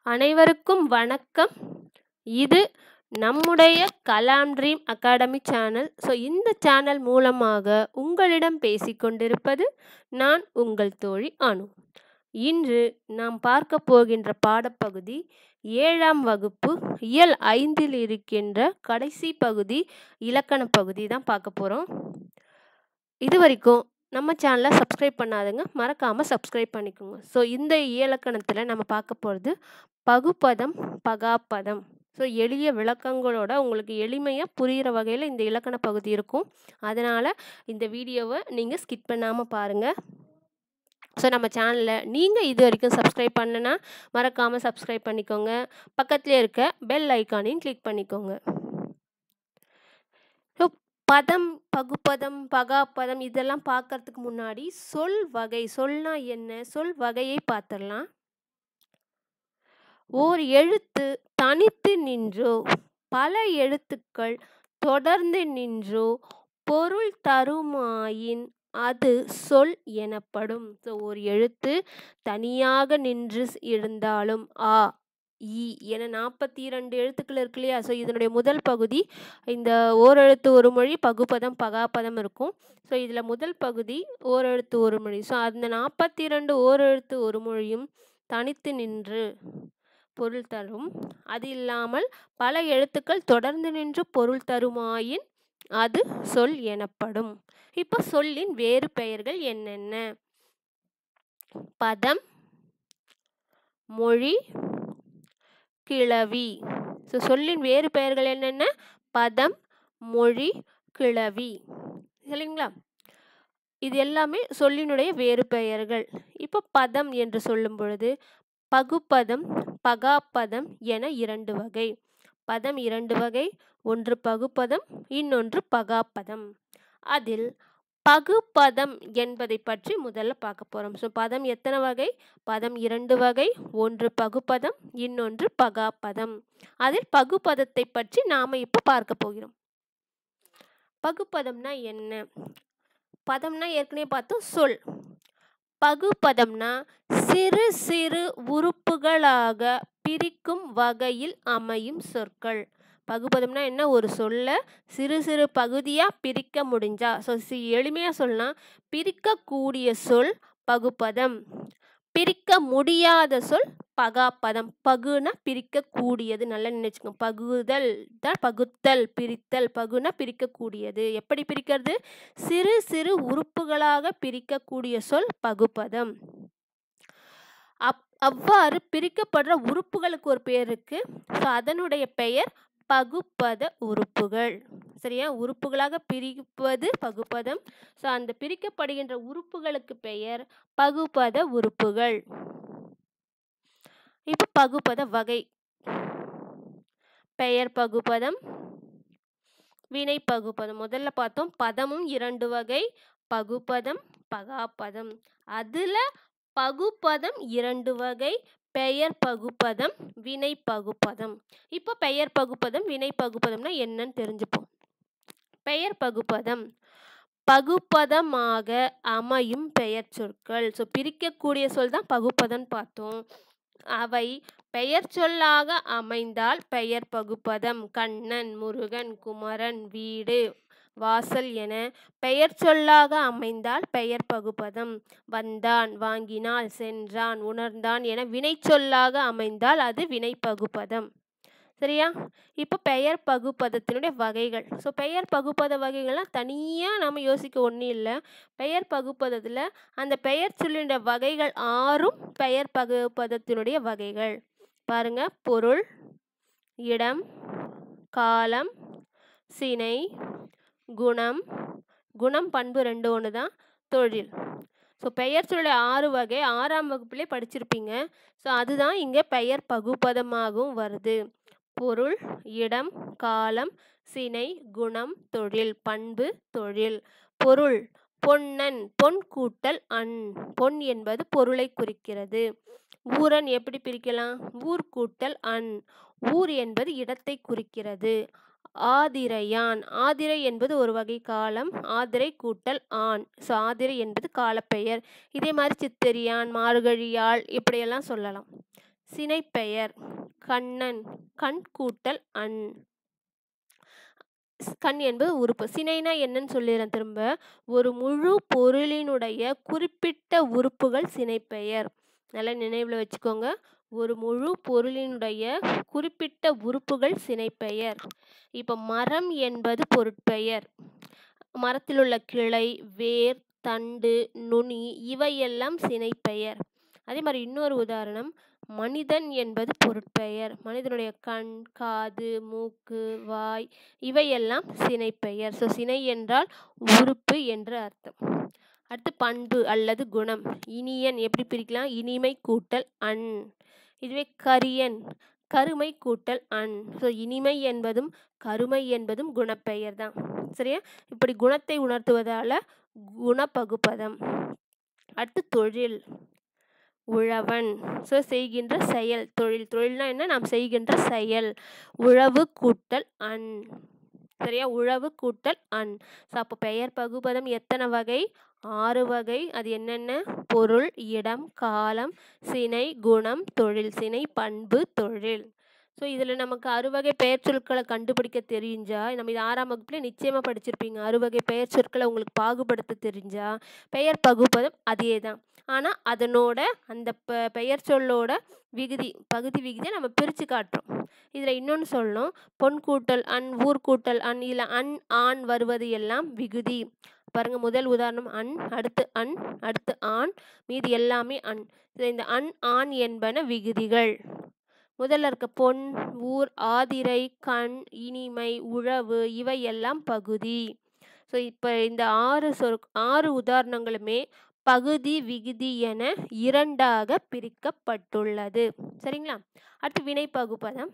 அனைவருக்கும் வணக்கம் இது நம்முடைய Kalam dream academy channel so இந்த சேனல் மூலமாக உங்களிடம் பேசிக்கொண்டிருப்பது நான் உங்கள் தோழி அனு இன்று நாம் பார்க்க போகின்ற பாடப்பகுதி ஏழாம் வகுப்பு இயல் ஐந்தில் இருக்கின்ற கடைசி பகுதி இலக்கண பகுதி தான் பார்க்க போகிறோம் இது வரைக்கும் நம்ம சேனலை சப்ஸ்கிரைப் பண்ணாதுங்க மறக்காமல் சப்ஸ்கிரைப் பண்ணிக்கோங்க ஸோ இந்த இலக்கணத்தில் நம்ம பார்க்க போகிறது பகுப்பதம் பகாப்பதம் ஸோ எளிய விளக்கங்களோட உங்களுக்கு எளிமையாக புரிகிற வகையில் இந்த இலக்கண பகுதி இருக்கும் அதனால் இந்த வீடியோவை நீங்கள் ஸ்கிப் பண்ணாமல் பாருங்கள் ஸோ நம்ம சேனலில் நீங்கள் இது வரைக்கும் சப்ஸ்கிரைப் பண்ணனா மறக்காமல் சப்ஸ்கிரைப் பண்ணிக்கோங்க பக்கத்துலேயே இருக்க பெல் ஐக்கானையும் கிளிக் பண்ணிக்கோங்க ஸோ பதம் பகுப்பதம் பகாப்பதம் இதெல்லாம் பார்க்கறதுக்கு முன்னாடி சொல் வகை சொல்னா என்ன சொல் வகையை பார்த்துடலாம் ஓர் எழுத்து தனித்து நின்றோ பல எழுத்துக்கள் தொடர்ந்து நின்றோ பொருள் தருமாயின் அது சொல் எனப்படும் ஸோ ஒரு எழுத்து தனியாக நின்று இருந்தாலும் ஆ இ என நாற்பத்தி இரண்டு எழுத்துக்கள் இருக்கு இல்லையா ஸோ இதனுடைய முதல் பகுதி இந்த ஓரெழுத்து ஒரு மொழி பகுப்பதம் பகாப்பதம் இருக்கும் ஸோ இதில் முதல் பகுதி ஓரெழுத்து ஒரு மொழி ஸோ அந்த நாற்பத்தி இரண்டு ஓரெழுத்து ஒரு மொழியும் தனித்து நின்று பொருள் தரும் அது இல்லாமல் பல எழுத்துக்கள் தொடர்ந்து நின்று பொருள் தருமாயின் அது சொல் எனப்படும் இப்போ சொல்லின் வேறு பெயர்கள் என்னென்ன பதம் மொழி கிளவி ஸோ சொல்லின் வேறு பெயர்கள் என்னென்ன பதம் மொழி கிளவி சரிங்களா இது எல்லாமே சொல்லினுடைய வேறு பெயர்கள் இப்போ பதம் என்று சொல்லும் பொழுது பகுப்பதம் பகாப்பதம் என இரண்டு வகை பதம் இரண்டு வகை ஒன்று பகுப்பதம் இன்னொன்று பகாப்பதம் அதில் பகுப்பதம் என்பதை பற்றி முதல்ல பார்க்க போகிறோம் ஸோ பதம் எத்தனை வகை பதம் இரண்டு வகை ஒன்று பகுப்பதம் இன்னொன்று பகாப்பதம் அதில் பகுப்பதத்தை பற்றி நாம் இப்போ பார்க்க போகிறோம் பகுப்பதம்னா என்ன பதம்னா ஏற்கனவே பார்த்தோம் சொல் பகுப்பதம்னா சிறு சிறு உறுப்புகளாக பிரிக்கும் வகையில் அமையும் சொற்கள் பகுப்பதம்னா என்ன ஒரு சொல்ல சிறு சிறு பகுதியாக பிரிக்க முடிஞ்சா ஸோ சி எளிமையாக சொல்லலாம் பிரிக்கக்கூடிய சொல் பகுப்பதம் பிரிக்க முடியாத சொல் பகாப்பதம் பகுனா பிரிக்கக்கூடியது நல்லா நினைச்சுக்கோங்க பகுதல் தான் பகுத்தல் பிரித்தல் பகுனா பிரிக்கக்கூடியது எப்படி பிரிக்கிறது சிறு சிறு உறுப்புகளாக பிரிக்கக்கூடிய சொல் பகுப்பதம் அப் அவ்வாறு பிரிக்கப்படுற உறுப்புகளுக்கு ஒரு பெயர் இருக்கு ஸோ அதனுடைய பெயர் பகுப்பத உறுப்புகள் சரியா உறுப்புகளாக பிரிப்பது பகுப்பதம் ஸோ அந்த பிரிக்கப்படுகின்ற உறுப்புகளுக்கு பெயர் பகுப்பத உறுப்புகள் இப்போ பகுப்பத வகை பெயர் பகுப்பதம் வினை பகுப்பதம் முதல்ல பார்த்தோம் பதமும் இரண்டு வகை பகுப்பதம் பகாப்பதம் அதில் பகுப்பதம் இரண்டு வகை பெயர் பகுப்பதம் வினை பகுப்பதம் இப்போ பெயர் பகுப்பதம் வினை பகுப்பதம்னா என்னன்னு தெரிஞ்சுப்போம் பெயர் பகுப்பதம் பகுப்பதமாக அமையும் பெயர் சொற்கள் ஸோ பிரிக்கக்கூடிய சொல் தான் பகுப்பதம் பார்த்தோம் அவை பெயர் சொல்லாக அமைந்தால் பெயர் பகுப்பதம் கண்ணன் முருகன் குமரன் வீடு வாசல் என பெயர் சொல்லாக அமைந்தால் பெயர் பகுப்பதம் வந்தான் வாங்கினாள் சென்றான் உணர்ந்தான் என வினை சொல்லாக அமைந்தால் அது வினை பகுப்பதம் சரியா இப்போ பெயர் பகுப்பதத்தினுடைய வகைகள் ஸோ பெயர் பகுப்பத வகைகள்லாம் தனியாக நம்ம யோசிக்க ஒன்றும் இல்லை பெயர் பகுப்பதத்தில் அந்த பெயர் சொல்லின்ற வகைகள் ஆறும் பெயர் பகுப்பதத்தினுடைய வகைகள் பாருங்க பொருள் இடம் காலம் சினை குணம் குணம் பண்பு ரெண்டு ஒன்று தான் தொழில் ஸோ பெயர் சொல்ல ஆறு வகை ஆறாம் வகுப்புலேயே படிச்சிருப்பீங்க ஸோ அதுதான் இங்கே பெயர் பகுப்பதமாகவும் வருது பொருள் இடம் காலம் சினை குணம் தொழில் பண்பு தொழில் பொருள் பொன்னன் பொன் கூட்டல் அன் பொன் என்பது பொருளை குறிக்கிறது ஊரன் எப்படி பிரிக்கலாம் ஊர் கூட்டல் அன் ஊர் என்பது இடத்தை குறிக்கிறது ஆதிரையான் ஆதிரை என்பது ஒரு வகை காலம் ஆதிரை கூட்டல் ஆண் ஸோ ஆதிரை என்பது காலப்பெயர் இதே மாதிரி சித்தரியான் மார்கழியாள் இப்படியெல்லாம் சொல்லலாம் சினைப்பெயர் கண்ணன் கண் கூட்டல் அன் ஸ்- கண் என்பது உறுப்பு சினைனா என்னன்னு சொல்லிடுறேன் திரும்ப ஒரு முழு பொருளினுடைய குறிப்பிட்ட உறுப்புகள் சினைப்பெயர் நல்லா நினைவில் வச்சுக்கோங்க ஒரு முழு பொருளினுடைய குறிப்பிட்ட உறுப்புகள் சினைப்பெயர் இப்போ மரம் என்பது பொருட்பெயர் மரத்தில் உள்ள கிளை வேர் தண்டு நுனி இவையெல்லாம் சினைப்பெயர் அதே மாதிரி இன்னொரு உதாரணம் மனிதன் என்பது பொருட்பெயர் மனிதனுடைய கண் காது மூக்கு வாய் இவையெல்லாம் சினைப்பெயர் ஸோ சினை என்றால் உறுப்பு என்று அர்த்தம் அடுத்து பண்பு அல்லது குணம் இனியன் எப்படி பிரிக்கலாம் இனிமை கூட்டல் அன் இதுவே கரியன் கருமை கூட்டல் அன் ஸோ இனிமை என்பதும் கருமை என்பதும் குணப்பெயர் தான் சரியா இப்படி குணத்தை உணர்த்துவதால குணப்பகுப்பதம் அடுத்து தொழில் உழவன் ஸோ செய்கின்ற செயல் தொழில் தொழில்னா என்ன நாம் செய்கின்ற செயல் உழவு கூட்டல் அன் சரியா உழவு கூட்டல் அன் ஸோ அப்போ பெயர் பகுபதம் எத்தனை வகை ஆறு வகை அது என்னென்ன பொருள் இடம் காலம் சினை குணம் தொழில் சினை பண்பு தொழில் ஸோ இதில் நமக்கு அறுவகை பெயர் சொற்களை கண்டுபிடிக்க தெரிஞ்சா நம்ம இது ஆறாம் வகுப்புல நிச்சயமாக படிச்சிருப்பீங்க அறுவகை பெயர் சொற்களை உங்களுக்கு பாகுபடுத்த தெரிஞ்சா பெயர் பகுபதம் அதே தான் ஆனால் அதனோட அந்த பெ பெயர் சொல்லோட விகுதி பகுதி விகுதியை நம்ம பிரித்து காட்டுறோம் இதில் இன்னொன்று சொல்லணும் பொன் கூட்டல் அன் ஊர் கூட்டல் அன் இல்லை அன் ஆண் வருவது எல்லாம் விகுதி பாருங்க முதல் உதாரணம் அன் அடுத்து அன் அடுத்து ஆண் மீதி எல்லாமே அன் இது இந்த அன் ஆண் என்பன விகுதிகள் முதல்ல இருக்க பொன் ஊர் ஆதிரை கண் இனிமை உழவு இவை எல்லாம் பகுதி ஸோ இப்போ இந்த ஆறு சொற் ஆறு உதாரணங்களுமே பகுதி விகுதி என இரண்டாக பிரிக்கப்பட்டுள்ளது சரிங்களா அடுத்து வினை பகுபதம்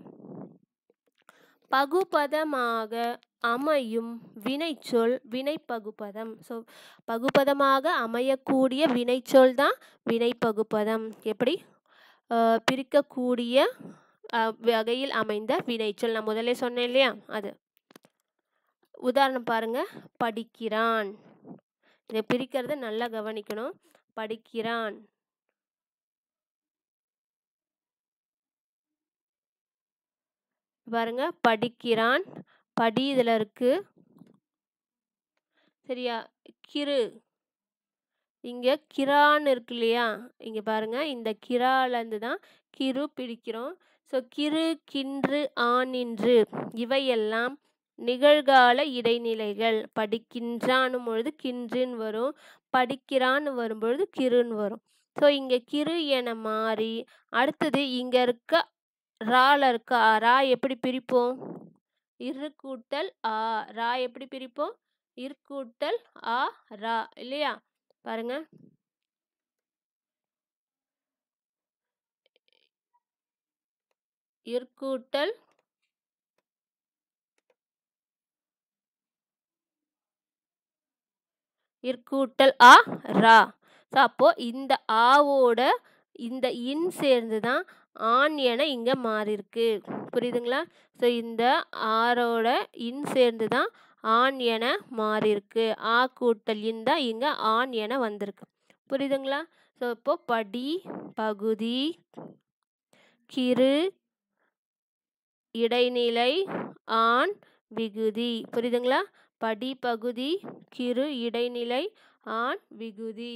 பகுபதமாக அமையும் வினைச்சொல் வினை பகுபதம் ஸோ பகுபதமாக அமையக்கூடிய வினைச்சொல் தான் வினை பகுபதம் எப்படி அஹ், பிரிக்கக்கூடிய அஹ், வகையில் அமைந்த வினைச்சொல் நான் முதல்ல சொன்னேன் இல்லையா அது உதாரணம் பாருங்க படிக்கிறான் இதை பிரிக்கிறத நல்லா கவனிக்கணும் படிக்கிறான் பாருங்க படிக்கிறான் படி இதில் இருக்கு சரியா கிரு இங்கே கிரான்னு இருக்கு இல்லையா இங்கே பாருங்க இந்த கிராலேருந்து தான் கிரு பிடிக்கிறோம் ஸோ கிரு கின்று ஆனின்று இவையெல்லாம் நிகழ்கால இடைநிலைகள் படிக்கின்றானும் பொழுது கின்றுன்னு வரும் படிக்கிறான்னு வரும்பொழுது கிருன்னு வரும் ஸோ இங்கே கிரு என மாறி அடுத்தது இங்கே இருக்க ரால இருக்க ஆ, ரா எப்படி பிரிப்போம் இரு கூட்டல் ஆ ரா எப்படி பிரிப்போம் இரு கூட்டல் ஆ ரா இல்லையா பாருங்க இர்கூட்டல் இர்கூட்டல் ஆ ரா ஸோ அப்போ இந்த ஆவோட இந்த இன் சேர்ந்து தான் ஆண் என இங்கே மாறியிருக்கு புரியுதுங்களா ஸோ இந்த ஆரோட இன் சேர்ந்து தான் ஆண் என மாறியிருக்கு ஆ கூட்டல் இன் தான் இங்கே ஆண் என வந்திருக்கு புரியுதுங்களா ஸோ இப்போ படி பகுதி கிரு இடைநிலை ஆண் விகுதி புரியுதுங்களா படி பகுதி கிரு இடைநிலை ஆண் விகுதி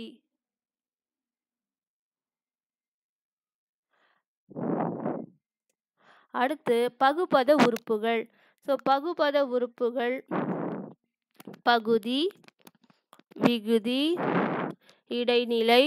அடுத்து பகுபத உறுப்புகள் ஸோ பகுபத உறுப்புகள் பகுதி விகுதி இடைநிலை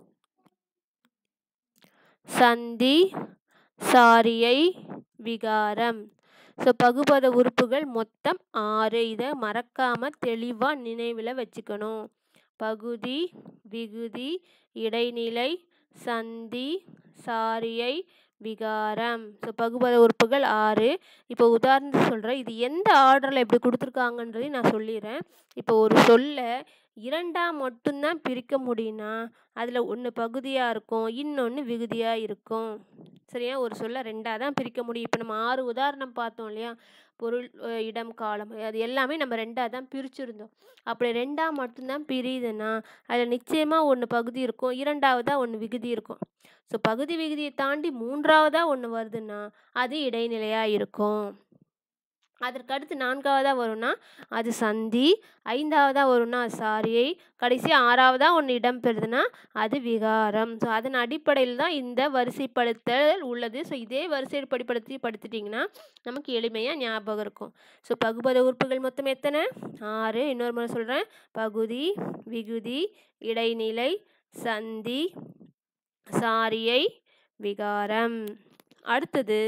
சந்தி சாரியை விகாரம் ஸோ பகுபத உறுப்புகள் மொத்தம் ஆறு இதை மறக்காம தெளிவாக நினைவில் வச்சுக்கணும் பகுதி விகுதி இடைநிலை சந்தி சாரியை விகாரம் ஸோ பகுபத உறுப்புகள் ஆறு இப்போ உதாரணத்துக்கு சொல்கிறேன் இது எந்த ஆர்டரில் எப்படி கொடுத்துருக்காங்கன்றதையும் நான் சொல்லிடுறேன் இப்போ ஒரு சொல்ல இரண்டாக மட்டும்தான் பிரிக்க முடியும்னா அதில் ஒன்று பகுதியாக இருக்கும் இன்னொன்று விகுதியாக இருக்கும் சரியா ஒரு சொல்ல ரெண்டாக தான் பிரிக்க முடியும் இப்போ நம்ம ஆறு உதாரணம் பார்த்தோம் இல்லையா பொருள் அஹ் இடம் காலம் அது எல்லாமே நம்ம ரெண்டாக தான் பிரிச்சிருந்தோம் அப்படி ரெண்டாக மட்டும்தான் பிரியுதுன்னா அதில் நிச்சயமாக ஒன்று பகுதி இருக்கும் இரண்டாவதாக ஒன்று விகுதி இருக்கும் ஸோ பகுதி விகுதியை தாண்டி மூன்றாவதாக ஒன்று வருதுன்னா அது இடைநிலையாக இருக்கும் அதற்கு அடுத்து நான்காவதாக வரும்னா அது சந்தி ஐந்தாவதாக வரும்னா அது சாரியை கடைசி ஆறாவதாக ஒன்று இடம் பெறுதுன்னா அது விகாரம் ஸோ அதன் அடிப்படையில் தான் இந்த வரிசைப்படுத்தல் உள்ளது ஸோ இதே வரிசைப்படுத்தி படுத்திட்டிங்கன்னா நமக்கு எளிமையாக ஞாபகம் இருக்கும் ஸோ பகுபத உறுப்புகள் மொத்தம் எத்தனை ஆறு இன்னொரு முறை சொல்கிறேன் பகுதி விகுதி இடைநிலை சந்தி சாரியை விகாரம் அடுத்தது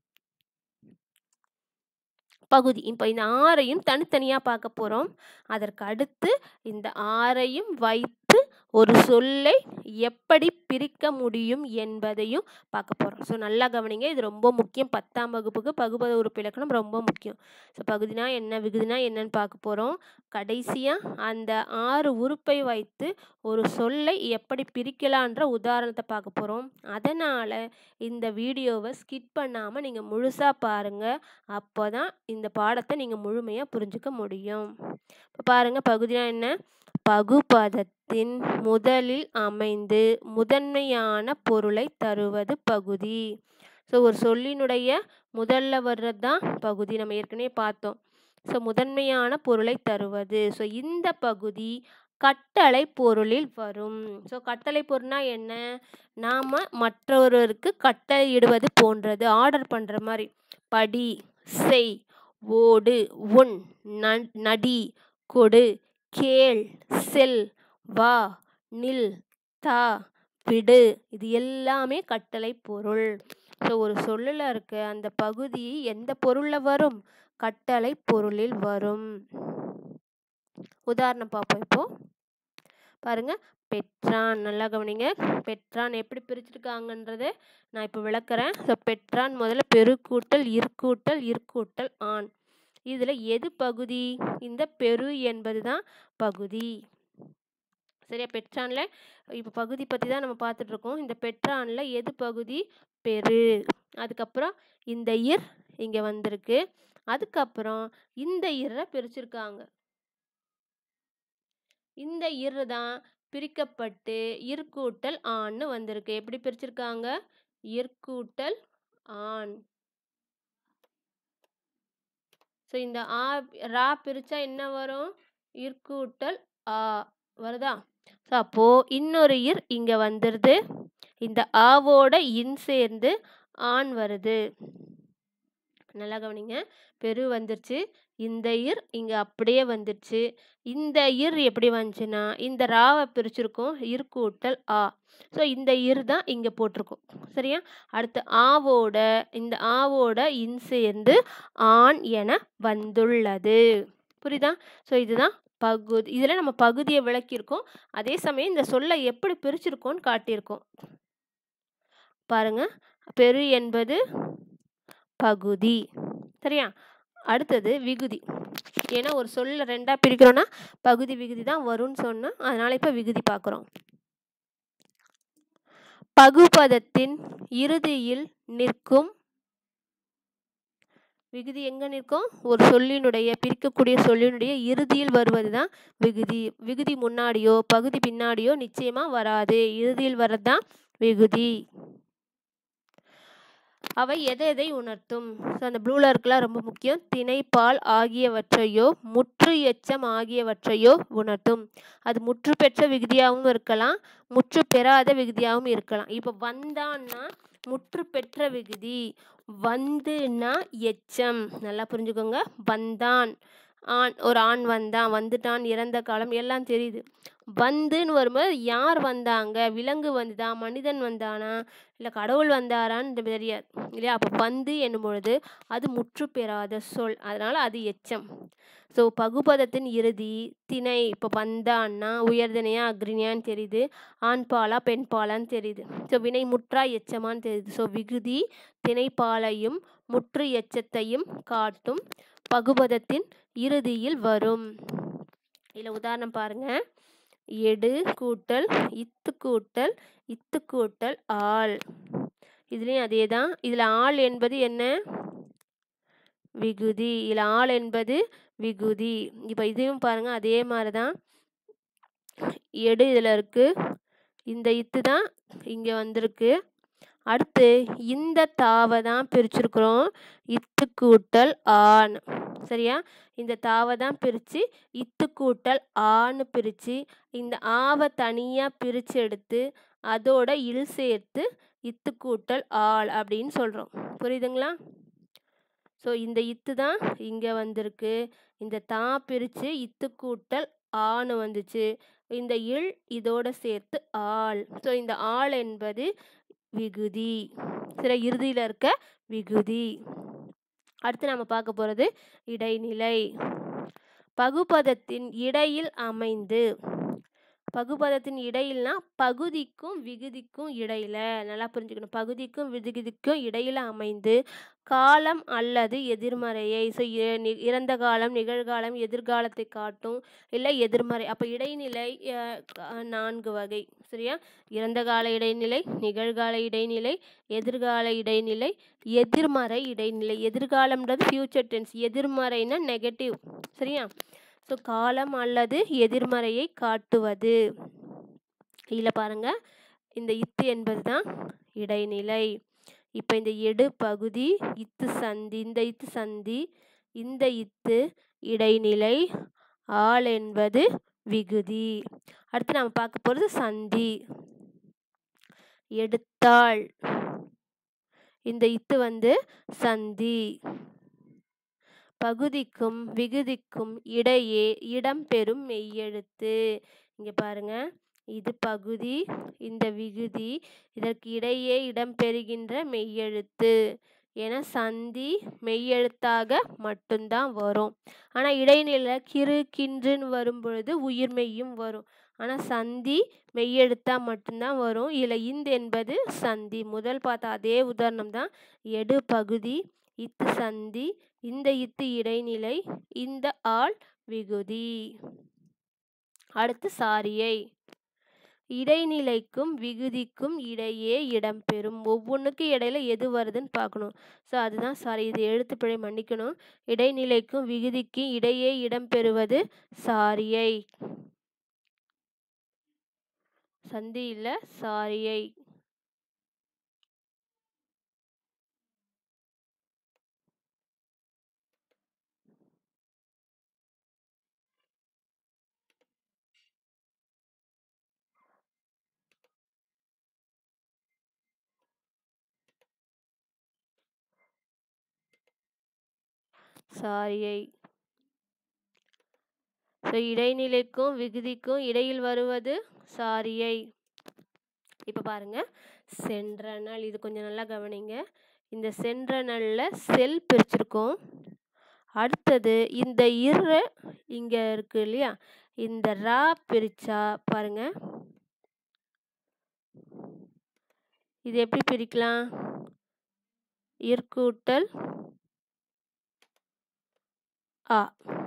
பகுதி இப்போ இந்த ஆறையும் தனித்தனியாக பார்க்க போகிறோம் அதற்கு அடுத்து இந்த ஆறையும் வைத்து ஒரு சொல்லை எப்படி பிரிக்க முடியும் என்பதையும் பார்க்க போகிறோம் ஸோ நல்லா கவனிங்க இது ரொம்ப முக்கியம் பத்தாம் வகுப்புக்கு பகுபத உறுப்பு இலக்கணம் ரொம்ப முக்கியம் ஸோ பகுதினா என்ன விகுதினா என்னன்னு பார்க்க போகிறோம் கடைசியாக அந்த ஆறு உறுப்பை வைத்து ஒரு சொல்லை எப்படி பிரிக்கலான்ற உதாரணத்தை பார்க்க போகிறோம் அதனால் இந்த வீடியோவை ஸ்கிப் பண்ணாமல் நீங்கள் முழுசாக பாருங்கள் அப்போ தான் இந்த பாடத்தை நீங்கள் முழுமையாக புரிஞ்சுக்க முடியும் இப்போ பாருங்கள் பகுதினா என்ன பகுபதத்தின் முதலில் அமைந்து முதன்மையான பொருளை தருவது பகுதி ஸோ ஒரு சொல்லினுடைய முதல்ல வர்றது தான் பகுதி நம்ம ஏற்கனவே பார்த்தோம் ஸோ முதன்மையான பொருளை தருவது ஸோ இந்த பகுதி கட்டளை பொருளில் வரும் ஸோ கட்டளை பொருள்னா என்ன நாம் மற்றொருவருக்கு கட்டளை இடுவது போன்றது ஆர்டர் பண்ணுற மாதிரி படி செய் ஓடு உன் ந- நடி கொடு கேள் செல் வா நில் தா விடு இது எல்லாமே கட்டளை பொருள் ஸோ ஒரு சொல்லில் இருக்க அந்த பகுதி எந்த பொருளில் வரும் கட்டளை பொருளில் வரும் உதாரணம் பார்ப்போம் இப்போ பாருங்க பெற்றான் நல்லா கவனிங்க பெற்றான் எப்படி பிரிச்சிருக்காங்கன்றதை நான் இப்போ விளக்குறேன் ஸோ பெற்றான் முதல்ல பெருக்கூட்டல் இற்கூட்டல் இற்கூட்டல் ஆண் இதில் எது பகுதி இந்த பெரு என்பது தான் பகுதி சரியா பெற்றான்ல இப்போ பகுதி பற்றி தான் நம்ம பார்த்துட்டு இருக்கோம் இந்த பெற்றான்ல எது பகுதி பெரு அதுக்கப்புறம் இந்த இர் இங்கே வந்திருக்கு அதுக்கப்புறம் இந்த இரை பிரிச்சிருக்காங்க இந்த இரு தான் பிரிக்கப்பட்டு இற்கூட்டல் ஆண்னு வந்திருக்கு எப்படி பிரிச்சிருக்காங்க இற்கூட்டல் ஆண் ஸோ இந்த ஆ ரா பிரிச்சா என்ன வரும் இற்கூட்டல் ஆ வருதா ஸோ அப்போது இன்னொரு இர் இங்கே வந்துடுது இந்த ஆவோட இன் சேர்ந்து ஆண் வருது நல்லா கவனிங்க பெரு வந்துருச்சு இந்த இர் இங்கே அப்படியே வந்துருச்சு இந்த இர் எப்படி வந்துச்சுன்னா இந்த ராவை பிரிச்சிருக்கோம் இர் கூட்டல் ஆ ஸோ இந்த இர் தான் இங்கே போட்டிருக்கோம் சரியா அடுத்து ஆவோட இந்த ஆவோட இன் சேர்ந்து ஆண் என வந்துள்ளது புரியுதா ஸோ இதுதான் பகுதி இதில் நம்ம பகுதியை விளக்கியிருக்கோம் அதே சமயம் இந்த சொல்லை எப்படி பிரிச்சிருக்கோம்னு காட்டியிருக்கோம் பாருங்க பெரு என்பது பகுதி சரியா அடுத்தது விகுதி ஏன்னா ஒரு சொல்ல ரெண்டாக பிரிக்கிறோன்னா பகுதி விகுதி தான் வரும்னு சொன்னோம் அதனால இப்போ விகுதி பார்க்குறோம் பகுபதத்தின் இறுதியில் நிற்கும் விகுதி எங்கே நிற்கும் ஒரு சொல்லினுடைய பிரிக்கக்கூடிய சொல்லினுடைய இறுதியில் வருவது தான் விகுதி விகுதி முன்னாடியோ பகுதி பின்னாடியோ நிச்சயமாக வராது இறுதியில் வர்றது தான் விகுதி அவை எதை எதை உணர்த்தும் ஸோ அந்த ப்ளூவில் இருக்கலாம் ரொம்ப முக்கியம் திணைப்பால் ஆகியவற்றையோ முற்று எச்சம் ஆகியவற்றையோ உணர்த்தும் அது முற்று பெற்ற விகுதியாகவும் இருக்கலாம் முற்று பெறாத விகுதியாகவும் இருக்கலாம் இப்போ வந்தான்னா முற்று பெற்ற விகுதி வந்துன்னா எச்சம் நல்லா புரிஞ்சுக்கோங்க வந்தான் ஆண் ஒரு ஆண் வந்தான் வந்துட்டான் இறந்த காலம் எல்லாம் தெரியுது வந்துன்னு வரும்போது யார் வந்தாங்க விலங்கு வந்துதா மனிதன் வந்தானா இல்லை கடவுள் வந்தாரான்னு தெரியாது இல்லையா அப்போ வந்து என்னும் பொழுது அது முற்று பெறாத சொல் அதனால் அது எச்சம் ஸோ பகுபதத்தின் இறுதி திணை இப்போ வந்தான்னா உயர்திணையா அக்ரிணியான்னு தெரியுது ஆண் பாலா பெண் பாலான்னு தெரியுது ஸோ வினை முற்றா எச்சமான்னு தெரியுது ஸோ விகுதி திணைப்பாலையும் முற்று எச்சத்தையும் காட்டும் பகுபதத்தின் இறுதியில் வரும் இதில் உதாரணம் பாருங்க எடு கூட்டல் இத்து கூட்டல் இத்து கூட்டல் ஆள் இதுலேயும் அதே தான் இதில் ஆள் என்பது என்ன விகுதி இதில் ஆள் என்பது விகுதி இப்போ இதையும் பாருங்கள் அதே மாதிரி தான் எடு இதில் இருக்குது இந்த இத்து தான் இங்கே வந்திருக்கு அடுத்து இந்த தாவை தான் பிரிச்சிருக்கிறோம் இத்து கூட்டல் ஆண் சரியா இந்த தாவை தான் பிரித்து இத்து கூட்டல் ஆன்னு பிரித்து இந்த ஆவை தனியாக பிரித்து எடுத்து அதோட இல் சேர்த்து இத்து கூட்டல் ஆள் அப்படின்னு சொல்கிறோம் புரியுதுங்களா ஸோ இந்த இத்து தான் இங்கே வந்திருக்கு இந்த தா பிரித்து இத்து கூட்டல் ஆன்னு வந்துச்சு இந்த இல் இதோட சேர்த்து ஆள் ஸோ இந்த ஆள் என்பது விகுதி சரி இறுதியில் இருக்க விகுதி அடுத்து நம்ம பார்க்க போகிறது இடைநிலை பகுபதத்தின் இடையில் அமைந்து பகுபதத்தின் இடையில்னா பகுதிக்கும் விகுதிக்கும் இடையில நல்லா புரிஞ்சுக்கணும் பகுதிக்கும் விகுதிக்கும் இடையில அமைந்து காலம் அல்லது எதிர்மறையை ஸோ இறந்த காலம் நிகழ்காலம் எதிர்காலத்தை காட்டும் இல்லை எதிர்மறை அப்போ இடைநிலை அஹ், க- நான்கு வகை சரியா இறந்த கால இடைநிலை நிகழ்கால இடைநிலை எதிர்கால இடைநிலை எதிர்மறை இடைநிலை எதிர்காலம்ன்றது ஃபியூச்சர் டென்ஸ் எதிர்மறைன்னா நெகட்டிவ் சரியா ஸோ காலம் அல்லது எதிர்மறையை காட்டுவது இதில் பாருங்க இந்த இத்து என்பது தான் இடைநிலை இப்போ இந்த எடு பகுதி இத்து சந்தி இந்த இத்து சந்தி இந்த இத்து இடைநிலை ஆள் என்பது விகுதி அடுத்து நம்ம பார்க்க போகிறது சந்தி எடுத்தாள் இந்த இத்து வந்து சந்தி பகுதிக்கும் விகுதிக்கும் இடையே இடம்பெறும் மெய்யெழுத்து இங்க பாருங்க இது பகுதி இந்த விகுதி இதற்கு இடையே இடம்பெறுகின்ற மெய்யெழுத்து ஏன்னா சந்தி மெய்யெழுத்தாக மட்டும்தான் வரும் ஆனால் இடைநிலை கிறு கின்றுன்னு வரும் பொழுது உயிர்மெய்யும் வரும் ஆனால் சந்தி மெய்யெழுத்தா மட்டும்தான் வரும் இதில் இந்து என்பது சந்தி முதல் பார்த்த அதே உதாரணம் தான் எடு பகுதி இத்து சந்தி இந்த இத்து இடைநிலை இந்த ஆள் விகுதி அடுத்து சாரியை இடைநிலைக்கும் விகுதிக்கும் இடையே இடம்பெறும் ஒவ்வொன்றுக்கு இடையில எது வருதுன்னு பார்க்கணும் ஸோ அதுதான் சாரி இது எழுத்துப்பிழை மன்னிக்கணும் இடைநிலைக்கும் விகுதிக்கும் இடையே இடம்பெறுவது சாரியை சந்தி இல்ல சாரியை சாரியை ஸோ இடைநிலைக்கும் விகுதிக்கும் இடையில் வருவது சாரியை இப்போ பாருங்க சென்ற நாள் இது கொஞ்சம் நல்லா கவனிங்க இந்த சென்ற நாளில் செல் பிரிச்சிருக்கோம் அடுத்தது இந்த இரு இங்கே இருக்கு இல்லையா இந்த ரா பிரிச்சா பாருங்க இது எப்படி பிரிக்கலாம் இற்கூட்டல் ஆ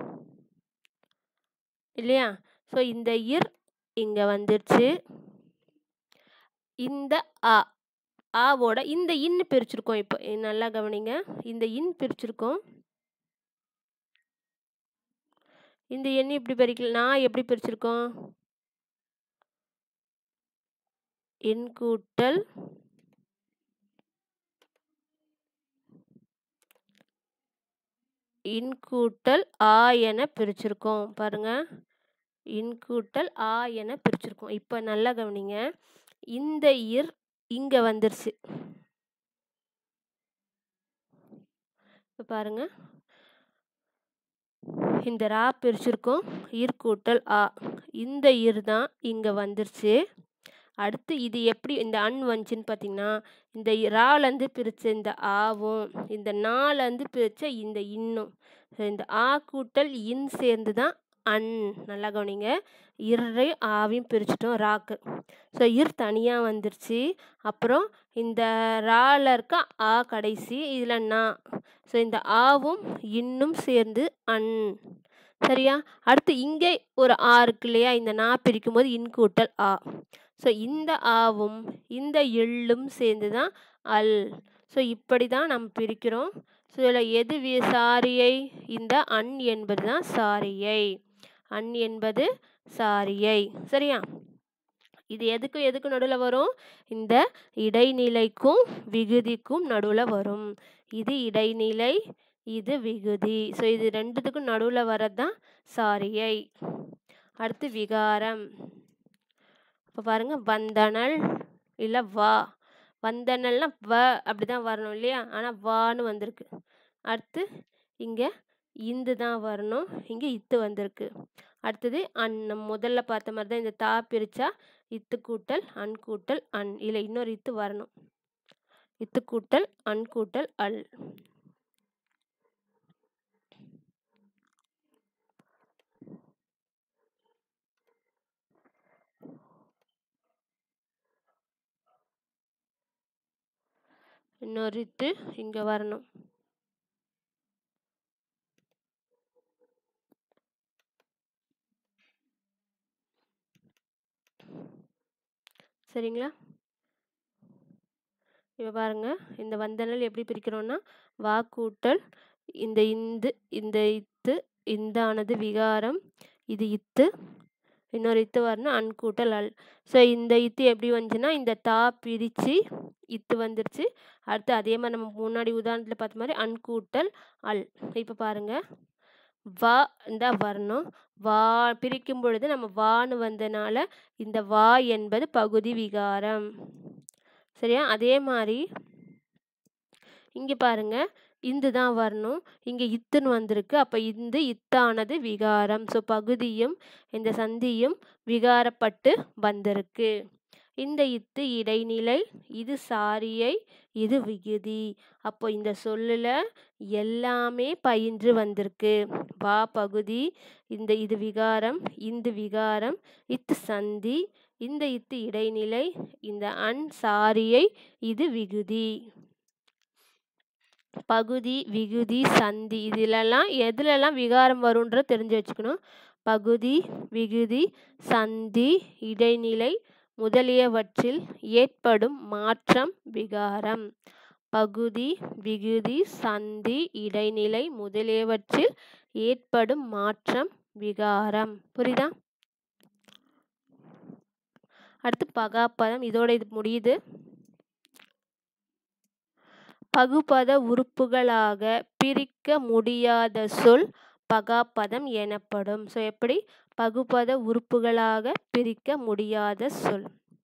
இல்லையா ஸோ இந்த இர் இங்கே வந்துருச்சு இந்த ஆ ஆவோட இந்த இன் பிரிச்சிருக்கோம் இப்போ இ- நல்லா கவனிங்க இந்த இன் பிரிச்சிருக்கோம் இந்த எண் எப்படி பிரிக்கல நான் எப்படி பிரிச்சிருக்கோம் எண் கூட்டல் இன் கூட்டல் ஆ என பிரிச்சிருக்கோம் பாருங்க இன் கூட்டல் ஆ என பிரிச்சிருக்கோம் இப்போ நல்லா கவனிங்க இந்த இர் இங்க வந்துருச்சு இப்போ பாருங்க இந்த ரா பிரிச்சிருக்கோம் இர் கூட்டல் ஆ இந்த இர் தான் இங்க வந்துருச்சு அடுத்து இது எப்படி இந்த அன் வந்துச்சுன்னு பார்த்தீங்கன்னா இந்த இ- ராலேருந்து பிரித்த இந்த ஆவும் இந்த நாலேருந்து பிரித்த இந்த இன்னும் ஸோ இந்த ஆ கூட்டல் இன் சேர்ந்து தான் அன் நல்லா கவனிங்க இர்ரை ஆவையும் பிரிச்சிட்டோம் ராக்கு ஸோ இர் தனியாக வந்துருச்சு அப்புறம் இந்த ரால இருக்க ஆ கடைசி இதில் நா ஸோ இந்த ஆவும் இன்னும் சேர்ந்து அன் சரியா அடுத்து இங்கே ஒரு ஆ இருக்கு இல்லையா இந்த நா பிரிக்கும் போது இன் கூட்டல் ஆ ஸோ இந்த ஆவும் இந்த எள்ளும் சேர்ந்து தான் அல் ஸோ இப்படி தான் நம்ம பிரிக்கிறோம் ஸோ இதில் எது வி சாரியை இந்த அன் என்பது தான் சாரியை அன் என்பது சாரியை சரியா இது எதுக்கு எதுக்கு நடுவில் வரும் இந்த இடைநிலைக்கும் விகுதிக்கும் நடுவில் வரும் இது இடைநிலை இது விகுதி ஸோ இது ரெண்டுத்துக்கும் நடுவில் வர்றது தான் சாரியை அடுத்து விகாரம் இப்போ பாருங்க வந்தனல் இல்லை வா வந்தனல்னா வ அப்படி தான் வரணும் இல்லையா ஆனால் வான்னு வந்திருக்கு அடுத்து இங்கே இந்து தான் வரணும் இங்கே இத்து வந்திருக்கு அடுத்தது அன் நம்ம முதல்ல பார்த்த மாதிரி தான் இந்த தா பிரித்தா இத்து கூட்டல் அன் கூட்டல் அன் இல்லை இன்னொரு இத்து வரணும் இத்து கூட்டல் அன் கூட்டல் அல் இன்னொரு இத்து இங்கே வரணும் சரிங்களா இப்போ பாருங்க இந்த வந்தனல் எப்படி பிரிக்கிறோம்னா வா கூட்டல் இந்த இந்து இந்த இத்து இந்தானது விகாரம் இது இத்து இன்னொரு இத்து வரணும் அன் கூட்டல் அல் ஸோ இந்த இத்து எப்படி வந்துச்சுன்னா இந்த தா பிரித்து இத்து வந்துருச்சு அடுத்து அதே மாதிரி நம்ம முன்னாடி உதாரணத்தில் பார்த்த மாதிரி அன் கூட்டல் அல் இப்போ பாருங்க வா இந்த வரணும் வா பிரிக்கும் பொழுது நம்ம வான்னு வந்தனால இந்த வா என்பது பகுதி விகாரம் சரியா அதே மாதிரி இங்கே பாருங்க இந்து தான் வரணும் இங்கே இத்துன்னு வந்திருக்கு அப்போ இந்து இத்தானது விகாரம் ஸோ பகுதியும் இந்த சந்தியும் விகாரப்பட்டு வந்திருக்கு இந்த இத்து இடைநிலை இது சாரியை இது விகுதி அப்போ இந்த சொல்லில் எல்லாமே பயின்று வந்திருக்கு வா பகுதி இந்த இது விகாரம் இந்த விகாரம் இத்து சந்தி இந்த இத்து இடைநிலை இந்த அன் சாரியை இது விகுதி பகுதி விகுதி சந்தி இதிலெல்லாம் எதுலெல்லாம் விகாரம் வரும்ன்ற தெரிஞ்சு வச்சுக்கணும் பகுதி விகுதி சந்தி இடைநிலை முதலியவற்றில் ஏற்படும் மாற்றம் விகாரம் பகுதி விகுதி சந்தி இடைநிலை முதலியவற்றில் ஏற்படும் மாற்றம் விகாரம் புரியுதா அடுத்து பகாப்பதம் இதோட இது முடியுது பகுபத உறுப்புகளாக பிரிக்க முடியாத சொல் பகாப்பதம் எனப்படும் ஸோ எப்படி பகுபத உறுப்புகளாக பிரிக்க முடியாத சொல்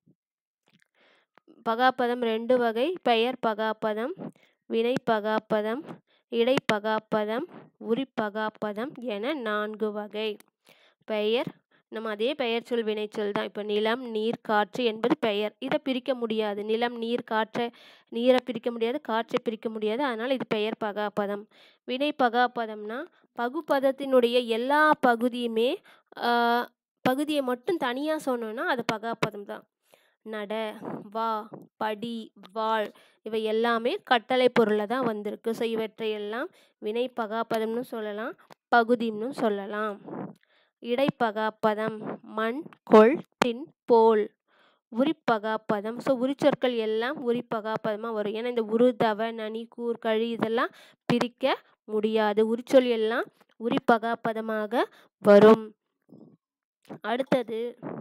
பகாப்பதம் ரெண்டு வகை பெயர் பகாப்பதம் வினை பகாப்பதம் இடை பகாப்பதம் உரிப்பகாப்பதம் என நான்கு வகை பெயர் நம்ம அதே பெயர் சொல் வினைச்சொல் தான் இப்போ நிலம் நீர் காற்று என்பது பெயர் இதை பிரிக்க முடியாது நிலம் நீர் காற்றை நீரை பிரிக்க முடியாது காற்றை பிரிக்க முடியாது அதனால் இது பெயர் பகாப்பதம் வினை பகாப்பதம்னா பகுப்பதத்தினுடைய எல்லா பகுதியுமே பகுதியை மட்டும் தனியாக சொன்னோன்னா அது பகாப்பதம் தான் நட வா படி வாழ் இவை எல்லாமே கட்டளை பொருளில் தான் வந்திருக்கு ஸோ இவற்றையெல்லாம் வினை பகாப்பதம்னு சொல்லலாம் பகுதின்னு சொல்லலாம் இடைப்பகாப்பதம் மண் கொள் தின் போல் உரிப்பகாப்பதம் ஸோ உரிச்சொற்கள் எல்லாம் உரிப்பகாப்பதமாக வரும் ஏன்னா இந்த உரு தவ நனி கூர் கழி இதெல்லாம் பிரிக்க முடியாது உரிச்சொல் எல்லாம் உரிப்பகாப்பதமாக வரும் அடுத்தது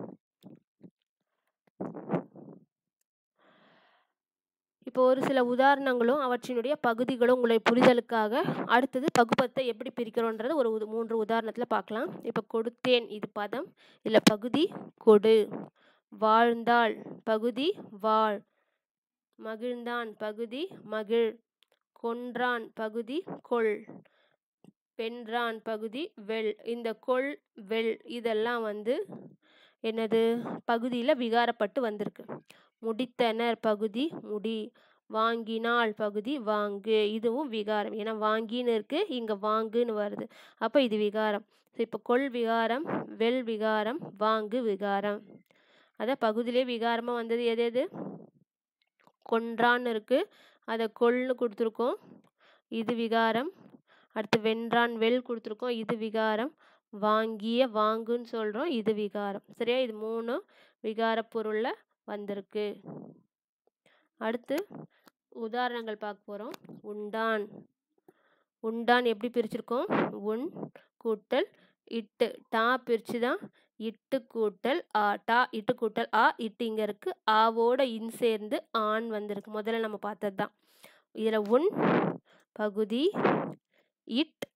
இப்போ ஒரு சில உதாரணங்களும் அவற்றினுடைய பகுதிகளும் உங்களை புரிதலுக்காக அடுத்தது பகுப்பத்தை எப்படி பிரிக்கிறோன்றது ஒரு உது- மூன்று உதாரணத்தில் பார்க்கலாம் இப்போ கொடுத்தேன் இது பதம் இதில் பகுதி கொடு வாழ்ந்தாள் பகுதி வாழ் மகிழ்ந்தான் பகுதி மகிழ் கொன்றான் பகுதி கொள் வென்றான் பகுதி வெல் இந்த கொள் வெல் இதெல்லாம் வந்து என்னது பகுதியில் விகாரப்பட்டு வந்திருக்கு முடித்தனர் பகுதி முடி வாங்கினாள் பகுதி வாங்கு இதுவும் விகாரம் ஏன்னா வாங்கின்னு இருக்கு இங்கே வாங்குன்னு வருது அப்போ இது விகாரம் ஸோ இப்போ கொள் விகாரம் வெல் விகாரம் வாங்கு விகாரம் அதான் பகுதியிலே விகாரமாக வந்தது எது எது கொன்றான்னு இருக்கு அதை கொள்னு கொடுத்துருக்கோம் இது விகாரம் அடுத்து வென்றான் வெல் கொடுத்துருக்கோம் இது விகாரம் வாங்கிய வாங்குன்னு சொல்கிறோம் இது விகாரம் சரியா இது மூணும் விகார பொருளில் வந்திருக்கு அடுத்து உதாரணங்கள் பார்க்க போகிறோம் உண்டான் உண்டான் எப்படி பிரிச்சிருக்கோம் உன் கூட்டல் இட்டு டா பிரித்து தான் இட்டு கூட்டல் ஆ டா இட்டு கூட்டல் ஆ இட்டு இங்கே இருக்குது ஆவோட இன் சேர்ந்து ஆண் வந்திருக்கு முதல்ல நம்ம பார்த்தது தான் இதில் உன் பகுதி இட்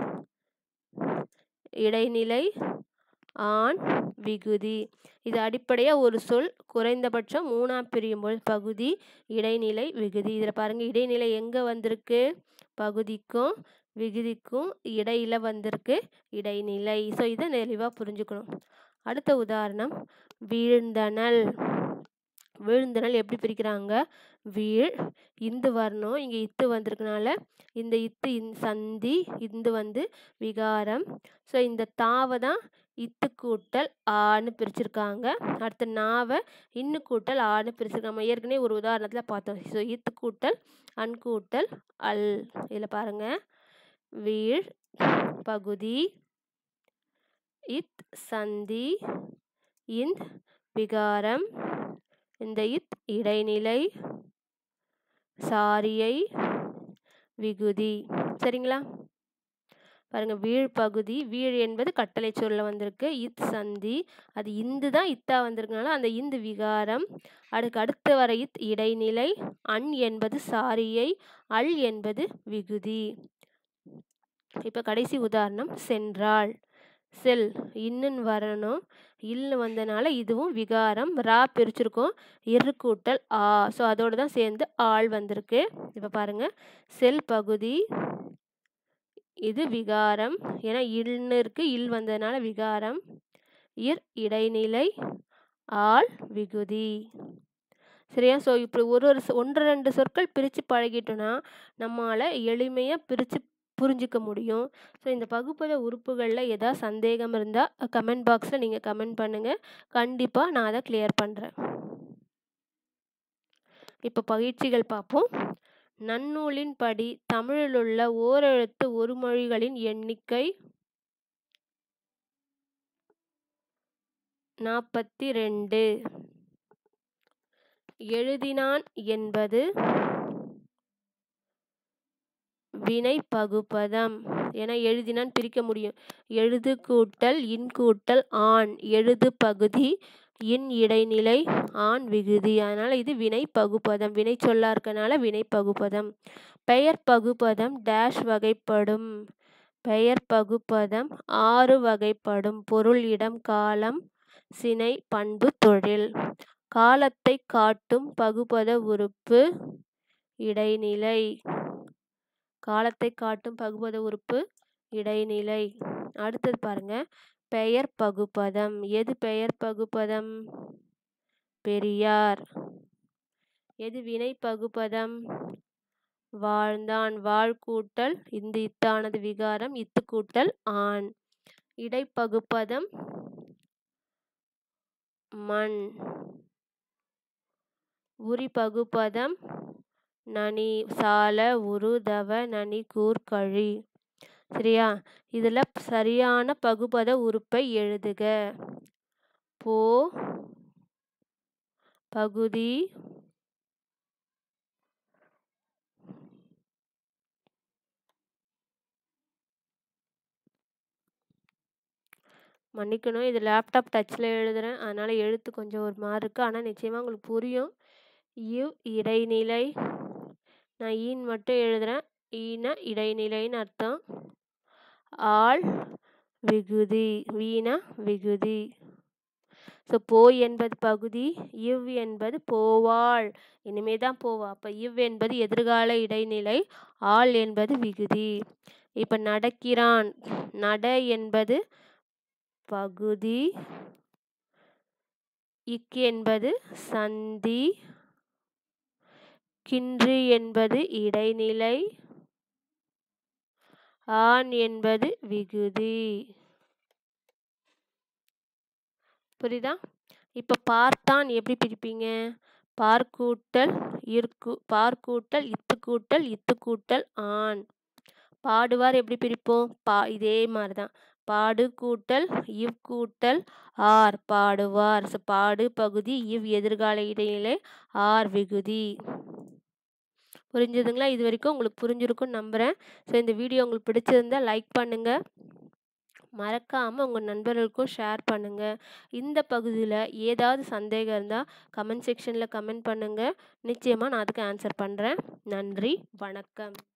இடைநிலை ஆண் விகுதி இது அடிப்படையாக ஒரு சொல் குறைந்தபட்சம் மூணா பிரியும்போது பகுதி இடைநிலை விகுதி இதில் பாருங்கள் இடைநிலை எங்கே வந்திருக்கு பகுதிக்கும் விகுதிக்கும் இடையில வந்திருக்கு இடைநிலை ஸோ இதை தெளிவாக புரிஞ்சுக்கணும் அடுத்த உதாரணம் வீழ்ந்தனல் வீழ்ந்தனல் எப்படி பிரிக்கிறாங்க வீழ் இந்து வரணும் இங்கே இத்து வந்திருக்கனால இந்த இத்து இந் சந்தி இந்து வந்து விகாரம் ஸோ இந்த தாவை தான் இத்து கூட்டல் ஆன்னு பிரிச்சிருக்காங்க அடுத்த நாவை இன்னு கூட்டல் ஆன்னு பிரிச்சிருக்காங்க நம்ம ஏற்கனவே ஒரு உதாரணத்தில் பார்த்தோம் ஸோ இத்து கூட்டல் அன் கூட்டல் அல் இதில் பாருங்கள் வீழ் பகுதி இத் சந்தி இந்த் விகாரம் இந்த இத் இடைநிலை சாரியை விகுதி சரிங்களா பாருங்க வீழ் பகுதி வீழ் என்பது கட்டளை சொல்ல வந்திருக்கு இத் சந்தி அது இந்து தான் இத்தா வந்திருக்கனால அந்த இந்து விகாரம் அதுக்கு அடுத்து வர இத் இடைநிலை அன் என்பது சாரியை அல் என்பது விகுதி இப்போ கடைசி உதாரணம் சென்றாள் செல் இன்னுன்னு வரணும் இல்லு வந்தனால இதுவும் விகாரம் ரா பிரிச்சிருக்கோம் இரு கூட்டல் ஆ ஸோ அதோடு தான் சேர்ந்து ஆள் வந்திருக்கு இப்போ பாருங்கள் செல் பகுதி இது விகாரம் ஏன்னா இல்னு இருக்குது இல் வந்ததுனால விகாரம் இர் இடைநிலை ஆள் விகுதி சரியா ஸோ இப்படி ஒரு ஒரு ஒன்று ரெண்டு சொற்கள் பிரித்து பழகிட்டோன்னா நம்மளால் எளிமையாக பிரித்து புரிஞ்சிக்க முடியும் ஸோ இந்த பகுப்பத உறுப்புகளில் ஏதாவது சந்தேகம் இருந்தால் கமெண்ட் பாக்ஸில் நீங்கள் கமெண்ட் பண்ணுங்கள் கண்டிப்பாக நான் அதை கிளியர் பண்ணுறேன் இப்போ பயிற்சிகள் பார்ப்போம் நன்னூலின் படி தமிழிலுள்ள ஓரெழுத்து ஒரு மொழிகளின் எண்ணிக்கை நாற்பத்தி ரெண்டு எழுதினான் என்பது வினை பகுப்பதம் என எழுதினான் பிரிக்க முடியும் எழுது கூட்டல் இன் கூட்டல் ஆண் எழுது பகுதி இன் இடைநிலை ஆண் விகுதி அதனால் இது வினை பகுப்பதம் வினை சொல்லா இருக்கனால வினை பகுப்பதம் பெயர் பகுப்பதம் டேஷ் வகைப்படும் பெயர் பகுப்பதம் ஆறு வகைப்படும் பொருள் இடம் காலம் சினை பண்பு தொழில் காலத்தை காட்டும் பகுபத உறுப்பு இடைநிலை காலத்தை காட்டும் பகுபத உறுப்பு இடைநிலை அடுத்தது பாருங்க பெயர் பகுப்பதம் எது பெயர் பகுப்பதம் பெரியார் எது வினை பகுப்பதம் வாழ்ந்தான் வாழ் கூட்டல் இந்த இத்தானது விகாரம் இத்து கூட்டல் ஆண் இடைப்பகுப்பதம் மண் உரி பகுப்பதம் நனி சால உரு தவ நனி கூர் கழி சரியா இதில் சரியான பகுபத உறுப்பை எழுதுக போ பகுதி மன்னிக்கணும் இது லேப்டாப் டச்சில் எழுதுகிறேன் அதனால் எழுத்து கொஞ்சம் ஒரு மாதிரி இருக்குது ஆனால் நிச்சயமாக உங்களுக்கு புரியும் இவ் இடைநிலை நான் ஈன் மட்டும் எழுதுகிறேன் ஈன இடைநிலைன்னு அர்த்தம் ஆள் விகுதி வீண விகுதி ஸோ போய் என்பது பகுதி இவ் என்பது போவாள் இனிமே தான் போவா அப்போ இவ் என்பது எதிர்கால இடைநிலை ஆள் என்பது விகுதி இப்போ நடக்கிறான் நட என்பது பகுதி இக் என்பது சந்தி கின்று என்பது இடைநிலை ஆண் என்பது விகுதி புரியுதா இப்போ பார்த்தான் எப்படி பிரிப்பீங்க பார்க்கூட்டல் இருக்கு பார்க்கூட்டல் இத்து கூட்டல் இத்து கூட்டல் ஆண் பாடுவார் எப்படி பிரிப்போம் பா இதே மாதிரி தான் பாடு கூட்டல் இவ் கூட்டல் ஆர் பாடுவார் ஸோ பாடு பகுதி இவ் எதிர்கால இடைநிலை ஆர் விகுதி புரிஞ்சுதுங்களா இது வரைக்கும் உங்களுக்கு புரிஞ்சிருக்கும்னு நம்புகிறேன் ஸோ இந்த வீடியோ உங்களுக்கு பிடிச்சிருந்தா லைக் பண்ணுங்கள் மறக்காமல் உங்கள் நண்பர்களுக்கும் ஷேர் பண்ணுங்கள் இந்த பகுதியில் ஏதாவது சந்தேகம் இருந்தால் கமெண்ட் செக்ஷனில் கமெண்ட் பண்ணுங்கள் நிச்சயமாக நான் அதுக்கு ஆன்சர் பண்ணுறேன் நன்றி வணக்கம்